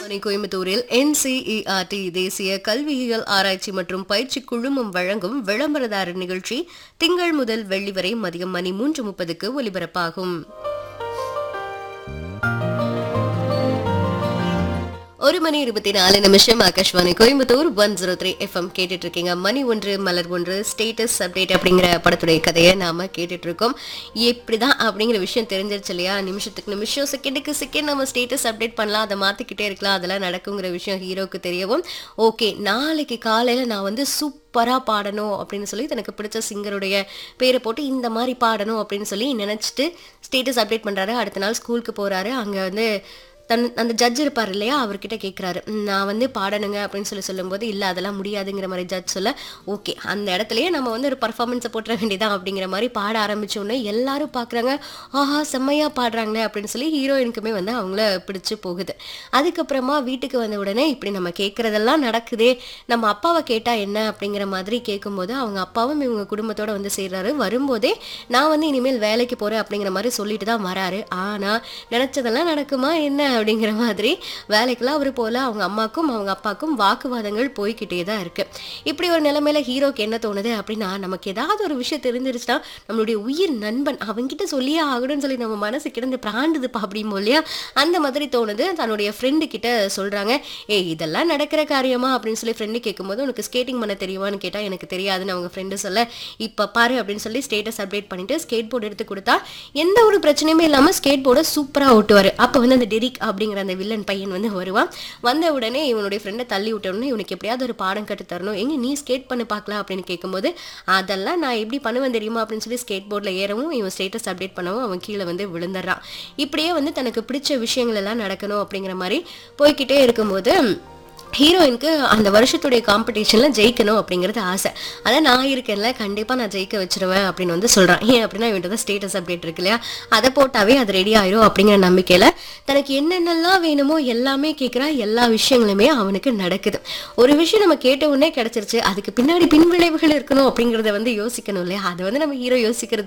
ஆகாஷ்வாணி கோயம்புத்தூரில் என்சிஇஆர்டி தேசிய கல்வியியல் ஆராய்ச்சி மற்றும் பயிற்சி குழுமம் வழங்கும் விளம்பரதாரர் நிகழ்ச்சி திங்கள் முதல் வெள்ளி வரை மதியம் மணி மூன்று முப்பதுக்கு ஒலிபரப்பாகும் ஒரு மணி இருபத்தி நாலு நிமிஷம் Akashvani Coimbatore one zero three FM கேட்டுட்டு இருக்கீங்க மணி ஒன்று மலர் ஒன்று ஸ்டேட்டஸ் அப்டேட் அப்படிங்கிற படத்துடைய கதையை நாம கேட்டுட்டு இருக்கோம் எப்படிதான் அப்படிங்கிற விஷயம் தெரிஞ்சிருச்சு இல்லையா நிமிஷத்துக்கு நிமிஷம் செகண்டுக்கு செகண்ட் நம்ம ஸ்டேட்டஸ் அப்டேட் பண்ணலாம் அதை மாத்திக்கிட்டே இருக்கலாம் அதெல்லாம் நடக்குங்கிற விஷயம் ஹீரோக்கு தெரியவும் ஓகே நாளைக்கு காலையில நான் வந்து சூப்பராக பாடணும் அப்படின்னு சொல்லி தனக்கு பிடிச்ச சிங்கருடைய பேரை போட்டு இந்த மாதிரி பாடணும் அப்படின்னு சொல்லி நினச்சிட்டு ஸ்டேட்டஸ் அப்டேட் பண்ணுறாரு அடுத்த நாள் ஸ்கூலுக்கு போகிறாரு அங்கே வந்து தன் அந்த ஜட்ஜ் இருப்பார் இல்லையா அவர்கிட்ட கேட்குறாரு நான் வந்து பாடணுங்க அப்படின்னு சொல்லி சொல்லும்போது இல்லை அதெல்லாம் முடியாதுங்கிற மாதிரி ஜட்ஜ் சொல்ல ஓகே அந்த இடத்துலயே நம்ம வந்து ஒரு பர்ஃபார்மன்ஸை போட்டுற வேண்டியதான் அப்படிங்கிற மாதிரி பாட ஆரம்பிச்ச உடனே எல்லாரும் பார்க்குறாங்க ஆஹா செம்மையாக பாடுறாங்களே அப்படின்னு சொல்லி ஹீரோயினுக்குமே வந்து அவங்கள பிடிச்சு போகுது அதுக்கப்புறமா வீட்டுக்கு வந்த உடனே இப்படி நம்ம கேட்குறதெல்லாம் நடக்குதே நம்ம அப்பாவை கேட்டால் என்ன அப்படிங்கிற மாதிரி கேட்கும்போது அவங்க அப்பாவும் இவங்க குடும்பத்தோட வந்து சேர்றாரு வரும்போதே நான் வந்து இனிமேல் வேலைக்கு போகிறேன் அப்படிங்கிற மாதிரி சொல்லிட்டு தான் வராரு ஆனால் நினச்சதெல்லாம் நடக்குமா என்ன அப்படிங்கிற மாதிரி வேலைக்கெல்லாம் அவர் போல அவங்க அம்மாக்கும் அவங்க அப்பாவுக்கும் வாக்குவாதங்கள் போய்கிட்டே தான் இருக்கு இப்படி ஒரு நிலைமையில ஹீரோக்கு என்ன தோணுது அப்படின்னா நமக்கு ஏதாவது ஒரு விஷயம் தெரிஞ்சிருச்சுன்னா நம்மளுடைய உயிர் நண்பன் அவன்கிட்ட சொல்லியே ஆகணும்னு சொல்லி நம்ம மனசு கிடந்து பிராண்டுதுப்பா அப்படிமோ இல்லையா அந்த மாதிரி தோணுது தன்னுடைய ஃப்ரெண்டு கிட்ட சொல்றாங்க ஏய் இதெல்லாம் நடக்கிற காரியமா அப்படின்னு சொல்லி ஃப்ரெண்டு கேட்கும்போது உனக்கு ஸ்கேட்டிங் பண்ண தெரியுமான்னு கேட்டா எனக்கு தெரியாதுன்னு அவங்க ஃப்ரெண்டு சொல்ல இப்ப பாரு அப்படின்னு சொல்லி ஸ்டேட்டஸ் அப்டேட் பண்ணிட்டு ஸ்கேட் போர்டு எடுத்து கொடுத்தா எந்த ஒரு பிரச்சனையுமே இல்லாம ஸ்கேட் போர்டை சூப்பரா ஓட்டுவாரு அப்ப வந்து அந்த டெரிக் அப்படிங்கிற அந்த வில்லன் பையன் வந்து வருவான் வந்த உடனே இவனுடைய ஃப்ரெண்டை தள்ளி விட்ட உடனே இவனுக்கு எப்படியாவது ஒரு பாடம் கட்டு தரணும் எங்க நீ ஸ்கேட் பண்ணி பார்க்கலாம் அப்படின்னு கேட்கும்போது அதெல்லாம் நான் எப்படி பண்ணுவேன் தெரியுமா அப்படின்னு சொல்லி ஸ்கேட் போர்டில் ஏறவும் இவன் ஸ்டேட்டஸ் அப்டேட் பண்ணவும் அவன் கீழே வந்து விழுந்துடுறான் இப்படியே வந்து தனக்கு பிடிச்ச விஷயங்கள் எல்லாம் நடக்கணும் அப்படிங்கிற மாதிரி போய்கிட்டே இருக்கும்போது ஹீரோயினுக்கு அந்த வருஷத்துடைய காம்படிஷனில் ஜெயிக்கணும் அப்படிங்கிறது ஆசை அதான் நான் இருக்கேன்ல கண்டிப்பாக நான் ஜெயிக்க வச்சிருவேன் அப்படின்னு வந்து சொல்கிறான் ஏன் அப்படின்னா இவன்ட்டு தான் ஸ்டேட்டஸ் அப்டேட் இருக்கு இல்லையா அதை போட்டாவே அது ரெடி ஆயிரும் அப்படிங்கிற நம்பிக்கையில் தனக்கு என்னென்னலாம் வேணுமோ எல்லாமே கேட்குறா எல்லா விஷயங்களுமே அவனுக்கு நடக்குது ஒரு விஷயம் நம்ம கேட்ட உடனே கிடச்சிருச்சு அதுக்கு பின்னாடி பின்விளைவுகள் இருக்கணும் அப்படிங்கிறத வந்து யோசிக்கணும் இல்லையா அதை வந்து நம்ம ஹீரோ யோசிக்கிறது